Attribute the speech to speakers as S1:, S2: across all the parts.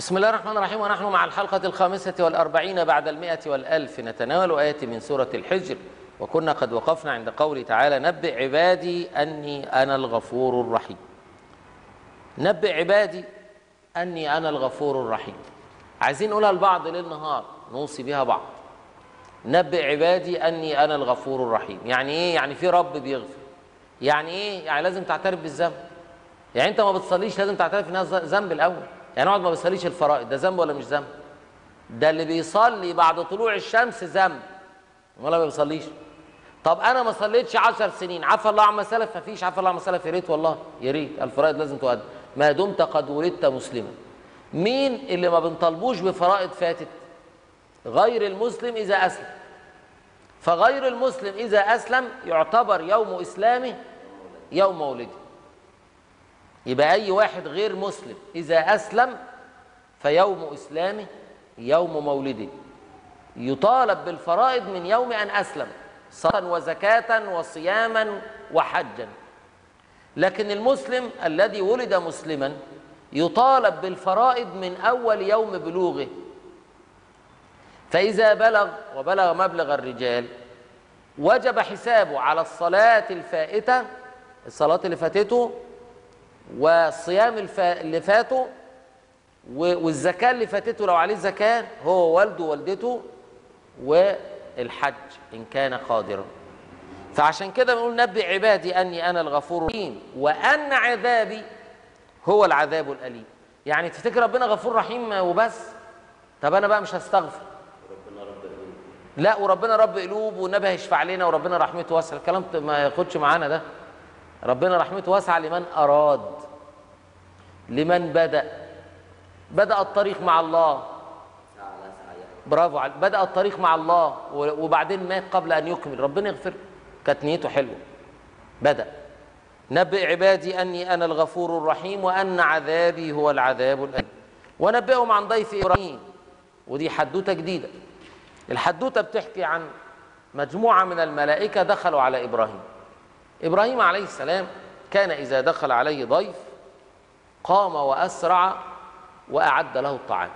S1: بسم الله الرحمن الرحيم ونحن مع الحلقة الخامسة والأربعين بعد المئة والألف نتناول آيات من سورة الحجر وكنا قد وقفنا عند قوله تعالى نبئ عبادي أني أنا الغفور الرحيم نبئ عبادي أني أنا الغفور الرحيم عايزين نقولها لبعض ليل نهار نوصي بها بعض نبئ عبادي أني أنا الغفور الرحيم يعني إيه؟ يعني في رب بيغفر يعني إيه؟ يعني لازم تعترف بالذنب يعني أنت ما بتصليش لازم تعترف إنها ذنب الأول يعني اقعد ما بيصليش الفرائض ده ذنب ولا مش ذنب ده اللي بيصلي بعد طلوع الشمس ذنب ولا ما بيصليش طب انا ما صليتش 10 سنين عفى الله عما سلف مفيش عفى الله عما سلف يا ريت والله يا ريت الفرائض لازم تؤدى ما دمت قد ولدت مسلما مين اللي ما بنطالبوش بفرائض فاتت غير المسلم اذا اسلم فغير المسلم اذا اسلم يعتبر يوم اسلامه يوم مولده يبقى أي واحد غير مسلم إذا أسلم فيوم إسلامه يوم مولده يطالب بالفرائض من يوم أن أسلم صلاة وزكاة وصياما وحجا لكن المسلم الذي ولد مسلما يطالب بالفرائض من أول يوم بلوغه فإذا بلغ وبلغ مبلغ الرجال وجب حسابه على الصلاة الفائتة الصلاة اللي فاتته والصيام اللي فاته والزكاة اللي فاتته لو عليه زكاة هو والده ووالدته والحج إن كان قادرا فعشان كده بنقول نبئ عبادي أني أنا الغفور الرحيم وأن عذابي هو العذاب الأليم يعني تفتكر ربنا غفور رحيم وبس طب أنا بقى مش هستغفر لا وربنا رب قلوب والنبي هيشفع لنا وربنا رحمته واسعه الكلام ما ياخدش معانا ده ربنا رحمته واسعه لمن اراد لمن بدا بدا الطريق مع الله برافو عليك بدا الطريق مع الله وبعدين مات قبل ان يكمل ربنا يغفر كانت نيته حلوه بدا نبئ عبادي اني انا الغفور الرحيم وان عذابي هو العذاب الاليم ونبئهم عن ضيف ابراهيم ودي حدوته جديده الحدوته بتحكي عن مجموعه من الملائكه دخلوا على ابراهيم ابراهيم عليه السلام كان اذا دخل عليه ضيف قام واسرع واعد له الطعام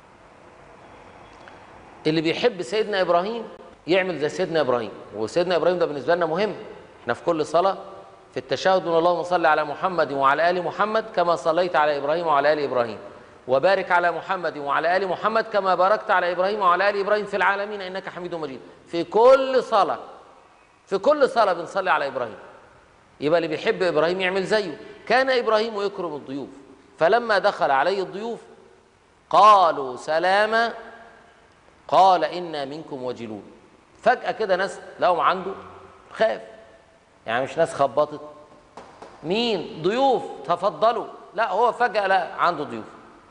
S1: اللي بيحب سيدنا ابراهيم يعمل زي سيدنا ابراهيم وسيدنا ابراهيم ده بالنسبه لنا مهم احنا في كل صلاه في التشهد اللهم صل على محمد وعلى ال محمد كما صليت على ابراهيم وعلى ال ابراهيم وبارك على محمد وعلى ال محمد كما باركت على ابراهيم وعلى ال ابراهيم في العالمين انك حميد مجيد في كل صلاه في كل صلاه بنصلي على ابراهيم يبقى اللي بيحب ابراهيم يعمل زيه كان ابراهيم يكرم الضيوف فلما دخل عليه الضيوف قالوا سلاما قال انا منكم وجلون فجاه كده ناس لقوا عنده خاف يعني مش ناس خبطت مين ضيوف تفضلوا لا هو فجاه لا عنده ضيوف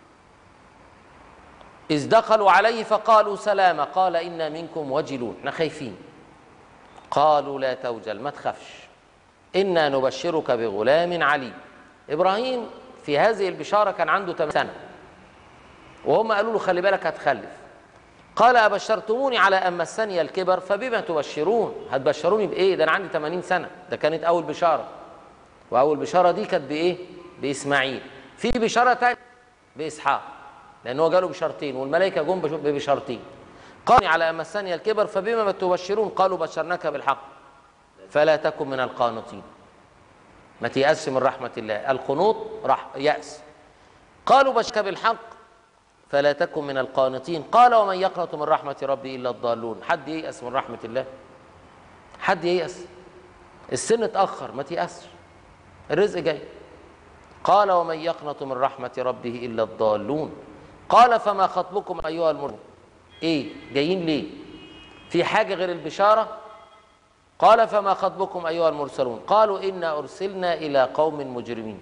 S1: إذ دخلوا عليه فقالوا سلاما قال إنا منكم وجلون احنا خايفين قالوا لا توجل ما تخافش إنا نبشرك بغلام عليم إبراهيم في هذه البشارة كان عنده 8 سنة وهم قالوا له خلي بالك هتخلف قال أبشرتموني على أن مسني الكبر فبما تبشرون هتبشروني بإيه ده أنا عندي 80 سنة ده كانت أول بشارة وأول بشارة دي كانت بإيه بإسماعيل في بشارة تانية بإسحاق لأن هو جاله بشرطين والملائكة جم بشرطين قال على مسني الكبر فبما تبشرون قالوا بشرناك بالحق فلا تكن من القانطين ما تيأسش من رحمة الله القنوط رح يأس قالوا بشرك بالحق فلا تكن من القانطين قال ومن يقنط من رحمة ربي إلا الضالون حد ييأس من رحمة الله حد ييأس السن اتأخر ما تيأسش الرزق جاي قال ومن يقنط من رحمة ربه إلا الضالون قال فما خطبكم أيها المرسلون إيه جايين ليه في حاجة غير البشارة قال فما خطبكم أيها المرسلون قالوا إنا أرسلنا إلى قوم مجرمين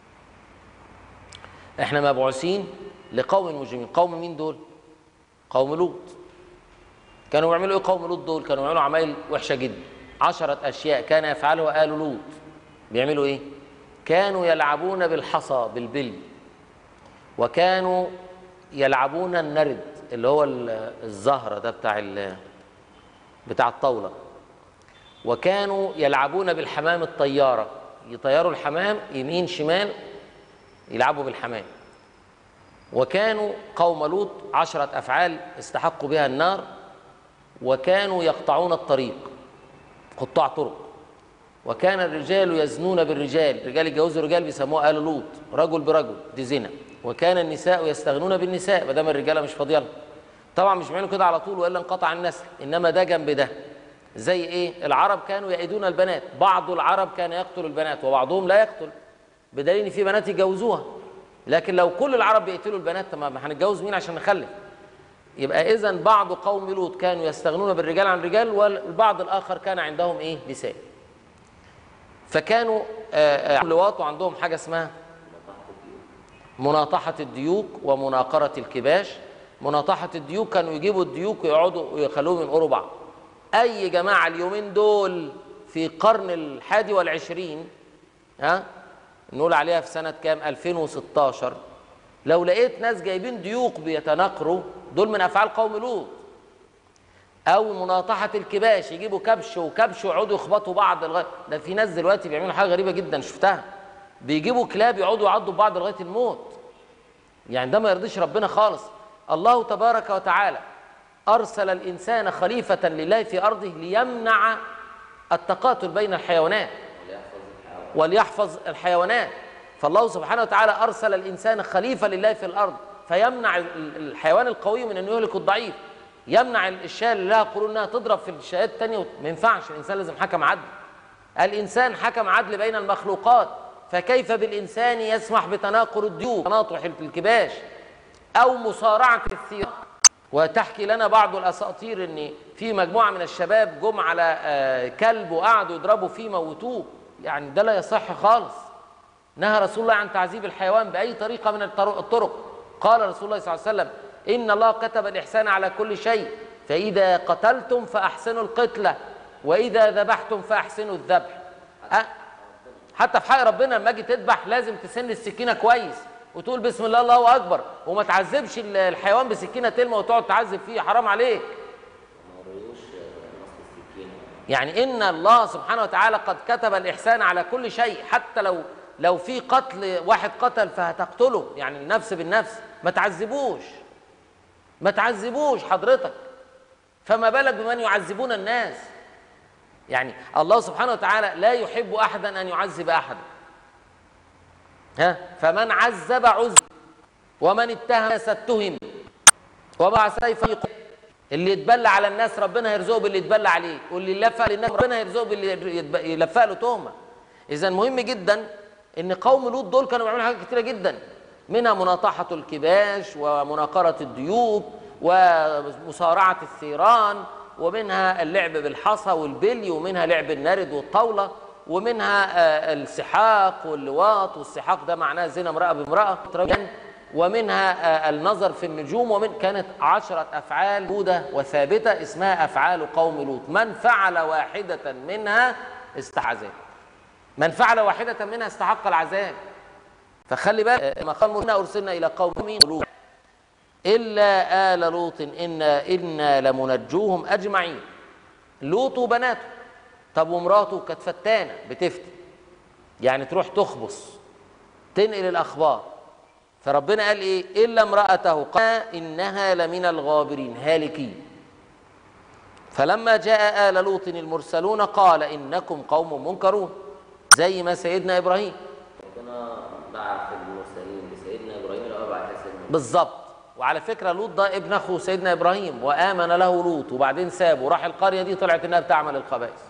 S1: إحنا مبعوثين لقوم مجرمين قوم مين دول قوم لوط كانوا بيعملوا إيه قوم لوط دول كانوا بيعملوا عمايل وحشة جدا عشرة أشياء كان يفعلها آل لوط بيعملوا إيه كانوا يلعبون بالحصى بالبل وكانوا يلعبون النرد اللي هو الزهرة ده بتاع بتاع الطاولة وكانوا يلعبون بالحمام الطيارة يطيروا الحمام يمين شمال يلعبوا بالحمام وكانوا قوم لوط عشرة أفعال استحقوا بها النار وكانوا يقطعون الطريق قطاع طرق وكان الرجال يزنون بالرجال رجال يتجوزوا رجال بيسموها آل لوط رجل برجل دي زنا وكان النساء يستغنون بالنساء ما دام الرجاله مش فاضيه لهم طبعا مش بيعملوا كده على طول والا انقطع النسل انما ده جنب ده زي ايه العرب كانوا يئدون البنات بعض العرب كان يقتل البنات وبعضهم لا يقتل بدليل ان في بنات يتجوزوها لكن لو كل العرب بيقتلوا البنات طب ما هنتجوز مين عشان نخلف يبقى اذا بعض قوم لوط كانوا يستغنون بالرجال عن الرجال والبعض الاخر كان عندهم ايه نساء فكانوا آه، آه، لواط وعندهم حاجه اسمها مناطحه الديوك ومناقره الكباش مناطحه الديوك كانوا يجيبوا الديوك ويقعدوا ويخلوهم ينقروا بعض اي جماعه اليومين دول في قرن الحادي والعشرين ها نقول عليها في سنه كام 2016 لو لقيت ناس جايبين ديوك بيتناقروا دول من افعال قوم لوط او مناطحه الكباش يجيبوا كبش وكبش ويقعدوا يخبطوا بعض لغايه ده في ناس دلوقتي بيعملوا حاجه غريبه جدا شفتها بيجيبوا كلاب يقعدوا يعضوا بعض لغايه الموت يعني ده ما يرضيش ربنا خالص الله تبارك وتعالى ارسل الانسان خليفه لله في ارضه ليمنع التقاتل بين الحيوانات وليحفظ الحيوانات فالله سبحانه وتعالى ارسل الانسان خليفه لله في الارض فيمنع ال- الحيوان القوي من انه يهلك الضعيف يمنع الشاة اللي لها قرون انها تضرب في الشايات الثانيه ما ينفعش الانسان لازم حكم عدل الانسان حكم عدل بين المخلوقات فكيف بالانسان يسمح بتناقر الديوك تناطح الكباش او مصارعه الثيران وتحكي لنا بعض الاساطير ان في مجموعه من الشباب جم على آه، كلب وقعدوا يضربوا فيه موتوه يعني ده لا يصح خالص نهى رسول الله عن تعذيب الحيوان باي طريقه من الطرق الطرق. قال رسول الله صلى الله عليه وسلم ان الله كتب الاحسان على كل شيء فاذا قتلتم فاحسنوا القتله واذا ذبحتم فاحسنوا الذبح أه؟ حتى في حق ربنا لما اجي تذبح لازم تسن السكينه كويس وتقول بسم الله الله اكبر وما تعذبش ال- الحيوان بسكينه تلمه وتقعد تعذب فيه حرام عليك يعني ان الله سبحانه وتعالى قد كتب الاحسان على كل شيء حتى لو لو في قتل واحد قتل فهتقتله يعني النفس بالنفس ما تعذبوش ما تعذبوش حضرتك فما بالك بمن يعذبون الناس يعني الله سبحانه وتعالى لا يحب احدا ان يعذب احدا ها فمن عذب عذب ومن اتهم ستهم ومع سيف يقتل. اللي يتبلى على الناس ربنا يرزقه باللي يتبلى عليه واللي يلفق للناس ربنا يرزقه باللي يتب- يلفق له تهمه اذا مهم جدا ان قوم لوط دول كانوا بيعملوا حاجات كتيره جدا منها مناطحه الكباش ومناقره الديوك ومصارعه الثيران ومنها اللعب بالحصى والبلي ومنها لعب النرد والطاوله ومنها آه، السحاق واللواط والسحاق ده معناه زنا امراه بامراه ومنها آه، النظر في النجوم ومن كانت عشرة أفعال موجودة وثابتة اسمها أفعال قوم لوط من فعل واحدة منها استعذاب من فعل واحدة منها استحق العذاب فخلي بالك ما قال إنا أرسلنا إلى قوم لوط إلا آل لوط إنا إنا لمنجوهم أجمعين لوط وبناته طب ومراته كانت فتانة بتفتي يعني تروح تخبص تنقل الأخبار فربنا قال ايه الا امراته قال انها لمن الغابرين هالكين فلما جاء ال لوط المرسلون قال انكم قوم منكرون زي ما سيدنا ابراهيم
S2: ربنا بعث المرسلين لسيدنا ابراهيم الاول بعد كده سيدنا
S1: بالظبط وعلى فكره لوط ده ابن اخو سيدنا ابراهيم وامن له لوط وبعدين سابه وراح القريه دي طلعت انها بتعمل الخبائث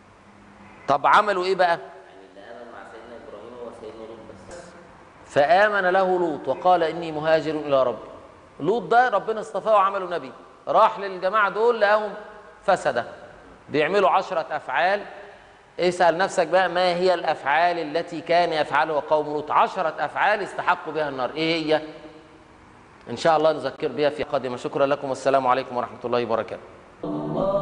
S1: طب عملوا ايه بقى
S2: يعني اللي امن مع سيدنا ابراهيم هو سيدنا لوط بس
S1: فآمن له لوط وقال إني مهاجر إلى ربي لوط ده ربنا اصطفاه وعمله نبي راح للجماعة دول لقاهم فسدة بيعملوا عشرة أفعال اسأل نفسك بقى ما هي الأفعال التي كان يفعلها قوم لوط عشرة أفعال استحقوا بها النار إيه هي إن شاء الله نذكر بها في قادمة شكرا لكم والسلام عليكم ورحمة الله وبركاته